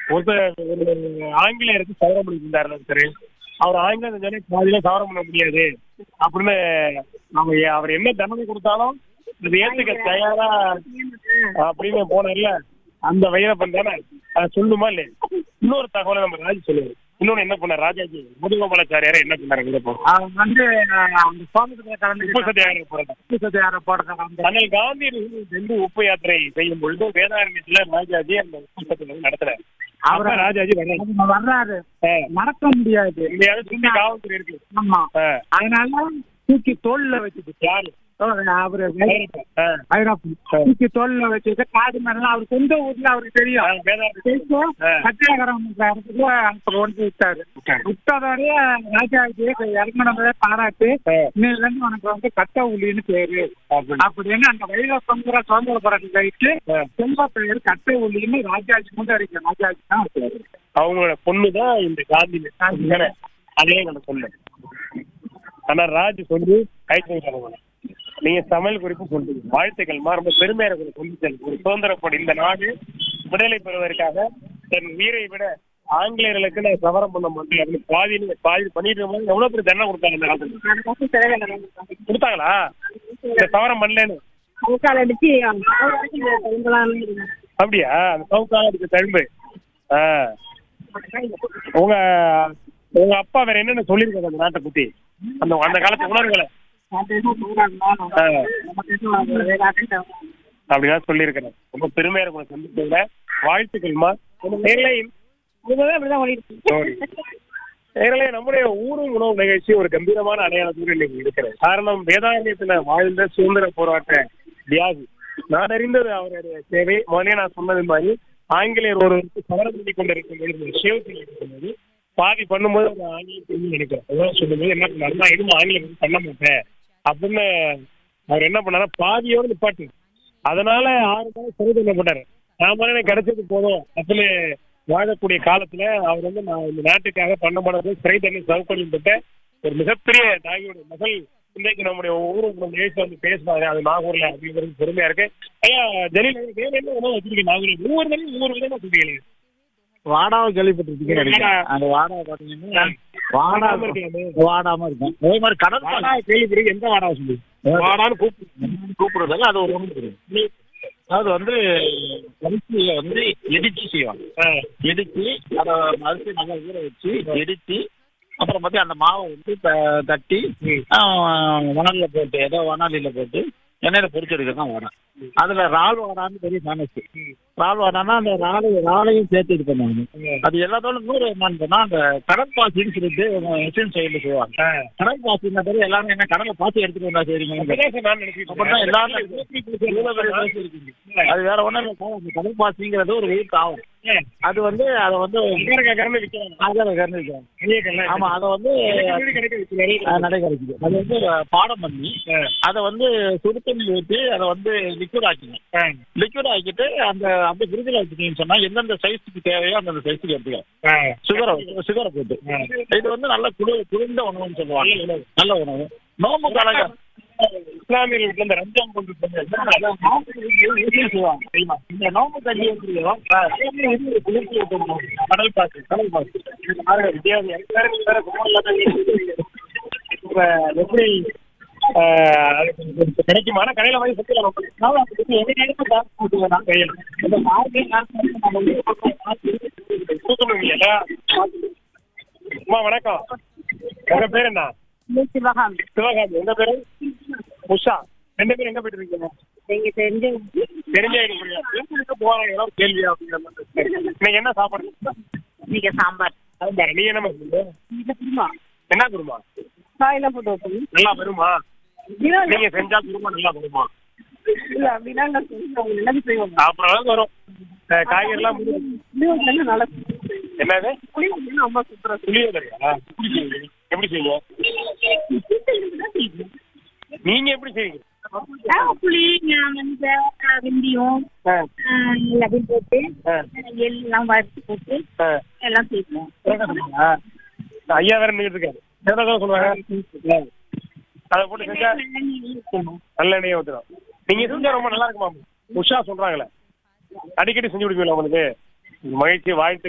ஒருத்தர் ஒரு ஆங்கிலேயருக்கு சவரம் பண்ணி இருந்தாரு ஒருத்தர் அவர் ஆங்கிலம் சொன்னே பாதியில சவரம் பண்ண முடியாது அப்படின்னு அவங்க அவர் என்ன தண்டனை கொடுத்தாலும் இது ஏத்துக்க தயாரா அப்படின்னு போனார்ல அந்த வைரப்பன் தானே அதை சொல்லுமா இல்லையா இன்னொரு தகவலை நம்ம ராஜி சொல்லுவாரு இன்னொன்னு என்ன பண்ணார் ராஜாஜி முதுகோபாலாச்சாரியார என்ன பண்ணாரு வீரப்பன் அவன் வந்து அந்த சோகத்துல கலந்து உப்பு சத்தியாகிரக போராட்டம் உப்பு சத்தியாகிரகம் போடுறத கலந்து அண்ணல் காந்தியடிகள் வந்து உப்பு யாத்திரை செய்யும் பொழுது வேதாரண்யத்துல ராஜாஜி அந்த உப்பு சத்தியாகிரகம் நடத்துறாரு அவரை- அவரை ராஜாஜி வர்றாரு அவங்க வர்றாரு ஆ. நடக்க முடியாது இந்தியாவில் சுத்தி காவல்துறை இருக்கு ஆமா ஆ. அதனால தூக்கி தோல்ல வச்சுட்டு யாரு அவரு ஆ. வைரப்பன் தூக்கி தோல்ல வச்சுட்டு காடு மேலாம் அவர் சொந்த ஊர்ல அவருக்கு ஆ, தெரியும் வேதாரண்யம் ஆ. சத்தியாகிரகம் இடத்துக்கு அங்க கொண்டு விட்டாரு விட்டதோடய ராஜாஜி இறங்கினதை பாராட்டு ஆ. இன்னையில இருந்து உனக்கு வந்து கட்ட உளின்னு பேரு அப்படி. அப்படின்னு அந்த வைரப்பங்கிற சுதந்திர போராட்டம் கழிச்சு ஆ. செல்வ பெயர் கட்ட உளின்னு ராஜாஜி கொண்டு அடிக்க ராஜாஜி தான் பேரு அவங்களோட பொண்ணுதான் இந்த காந்தி தானே? அதே எங்களை சொல்லு ஆனா ராஜ் சொல்லி கைத்தொழில் நீங்க சமையல் குறிப்பு சொல்றீங்க வாழ்த்துக்கள்மா ரொம்ப பெருமையா இருக்கு சொல்லி செல்லுங்க ஒரு சுதந்திரப்படி இந்த நாடு விடுதலை பெறுவதற்காக தன் உயிரை விட ஆங்கிலேயர்களுக்கு நான் சவரம் பண்ண மாட்டேன் அப்படின்னு பாதி பாதி பண்ணிட்டு இருக்கும்போது எவ்வளவு பேர் தண்டனை கொடுத்தாங்க இந்த காலத்துல கொடுத்தாங்களா இந்த சவரம் பண்ணலன்னு முக்கால் அடிச்சு அவர் வரைக்கும் பெண்களாம் அப்படியா அந்த சவுக்கால இருக்கு தழும்பு ஆ உங்க உங்க அப்பா வேற என்னென்ன சொல்லியிருக்காங்க அந்த நாட்டை பத்தி அந்த அந்த காலத்து உணர்வுகளை அப்படிதான் சொல்லியிருக்கிறேன் ரொம்ப பெருமையா இருக்கும் சந்திப்புல வாழ்த்துக்கள்மா நேரலை அப்படிதான் ஓடிட்டு சோரி நேரலை நம்முடைய ஊரும் உணவு நிகழ்ச்சி ஒரு கம்பீரமான அடையாளத்தோடு இன்னைக்கு இருக்கிறது காரணம் வேதாரண்யத்துல வாழ்ந்த சுதந்திர போராட்ட தியாகி நான் அறிந்தது அவருடைய சேவை முதலே நான் சொன்னது மாதிரி ஆங்கிலேயர் ஒருவருக்கு சவரம் பண்ணி கொண்டிருக்கும் பொழுது சேவத்தில் இருக்கும்போது பாதி பண்ணும்போது ஒரு ஆங்கிலேயர் நினைக்கிறேன் அதான் சொல்லும்போது என்ன பண்ணாரு நான் எதுவும் ஆங்கிலேயர் வந்து பண்ண மாட்டேன் அப்படின்னு அவர் என்ன பண்ணாரு பாதியோடு நிப்பாட்டு அதனால ஆறு நாள் சிறை தள்ளப்பட்டாரு நான் மாதிரி எனக்கு கிடைச்சது போதும் அப்படின்னு வாழக்கூடிய காலத்துல அவர் வந்து நான் இந்த நாட்டுக்காக பண்ண மாட்டது சிறை தண்ணி சவுக்கடியும் பெற்ற ஒரு மிகப்பெரிய தாகியோட மகள் இன்னைக்கு நம்முடைய ஊர் நிகழ்ச்சி வந்து பேசினாங்க அது நாகூர்ல அப்படிங்கிறது பெருமையா இருக்கு ஐயா ஜலீல் வேற என்ன உணவு வச்சிருக்கீங்க நாகூர் ஒவ்வொரு தடவையும் ஒவ்வொரு விதமா சொல்றீங்க வாடாவை கேள்விப்பட்டிருக்கீங்க வாடா. அந்த வாடாவை பாத்தீங்கன்னா வாடா வாடாம இருக்கலாமே. வாடாம இருக்கும் அதே மாதிரி கடல் வாடா கேள்விப்படுறீங்க எந்த வாடா சொல்லி வாடான்னு கூப்பிட்டு கூப்பிடுறதால அது ஒரு ஒன்று இருக்கு. அது வந்து அரிசியை வந்து இடிச்சு செய்வாங்க ஆ. இடிச்சு அதை அரிசி நல்லா ஊற வச்சு இடிச்சு அப்புறம் பார்த்து அந்த மாவை வந்து த- தட்டி ஆ, வணல்ல போட்டு ஏதோ வனாலில போட்டு எண்ணெயில பொரிச்சு எடுக்கிறது தான் வடை அதுல ரால் வடான்னு பெரிய ஃபேமஸ் ரால் வடான்னா அந்த ராலை ராலையும் சேர்த்து இது பண்ணுவாங்க அது எல்லாத்தோட இன்னொரு என்னன்னு சொன்னா அந்த கடல் பாசின்னு சொல்லிட்டு எஸ்என் சைடுல செய்வாங்க ஆ. கடல் பாசின்னா பேரு எல்லாரும் என்ன கடலை பாசி எடுத்துட்டு வந்தா சரிங்க அப்படிதான் சார் நான் நினைச்சிட்டு அப்படிதான் எல்லாரும் இருக்கேன். இவ்வளவு பெரிய பாசி இருக்குங்க. அது வேற ஒண்ணும் இல்ல சார், அந்த கடல் பாசிங்கிறது ஒரு உயிர் தாவரம் அது வந்து அதை வந்து அமெரிக்காக்காரன்னு விக்கிறாங்க. ஆதார கருணிக்கிறாங்க பெரிய கல்ல. ஆமா அதை வந்து எனக்கு வீடு கிடைக்க வச்சு நிறைய அஹ், நடை கிடைக்குது அது வந்து பாடம் பண்ணி அதை வந்து சுடு தண்ணி ஊற்றி அதை வந்து லிக்விட் ஆக்கிங்க ஆ. லிக்விட் ஆக்கிட்டு அந்த அப்படியே ஃப்ரிட்ஜில் வச்சுட்டீங்கன்னு சொன்னா எந்தெந்த சைஸுக்கு தேவையோ அந்தந்த சைஸுக்கு எடுத்துக்கலாம் ஆ. சுகரை சுகரை போட்டு இது வந்து நல்ல குளிர் குளிர்ந்த உணவுன்னு சொல்லுவாங்க நல்ல உணவு நோம்பு காலங்க இஸ்லாமியர்கள் வீட்டுல இந்த ரம்ஜான் கொண்டு இந்த நோம்பு தண்ணி எப்படியோ இது குளிர்ச்சி ஊட்டும் உணவு. கடல் பாசி கடல் பாசி இது பாருங்க வித்தியாசம் எல்லாருமே வேற கும்பல்ல தான் இருக்குது. இப்ப எப்படி ஆஹ், அது கொஞ்சம் கிடைக்குமா ஆனா கடையில வாங்கி சுத்தலாம் அம்மா வணக்கம் உங்க பேர் என்ன சிவகாமி சிவகாமி உங்க பேரு உஷா ரெண்டு பேரும் எங்க போயிட்டு இருக்கீங்க நீங்க தெரிஞ்ச தெரிஞ்ச வீட்டுக்கு போறாங்க ஏதோ கேள்வியா அப்படிங்கிற மாதிரி சரி. இன்னைக்கு என்ன சாப்பாடு நீங்க சாம்பார் சாம்பார் நீ என்ன பண்ணுங்க இது குருமா என்ன குருமா காயில போட்டு வைப்போம் நல்லா வருமா இல்ல நீங்க செஞ்சா குருமா நல்லா வருமா இல்ல அப்படின்னா நான் சொல்லுவேன் அவங்க என்ன செய்வாங்க அப்புறம் அளவுக்கு வரும் அஹ் காய்கறி எல்லாம் முடிஞ்சு. புளியோதரை நல்லா என்னது புளியோதரை அம்மா சூப்பரா புளியோதரையா எப்படி செய்வீங்க நீங்க எப்படி செய்வீங்க புளி மஞ்சள் வெந்தயம் ஆ, எல்லாத்தையும் போட்டு ஆ, எல்லாம் வறுத்து போட்டு ஆ. எல்லாம் சேர்ப்போம் என்ன சொன்னீங்க? ஐயா வேற நின்றுட்டு இருக்காரு என்ன சொல்லுவாங்க அதை போட்டு செஞ்சா நல்லெண்ணெயை ஊத்துறோம் நீங்க செஞ்சா ரொம்ப நல்லா இருக்குமா உஷா சொல்றாங்களே அடிக்கடி செஞ்சு கொடுப்பீங்களா உங்களுக்கு மகிழ்ச்சி வாழ்த்து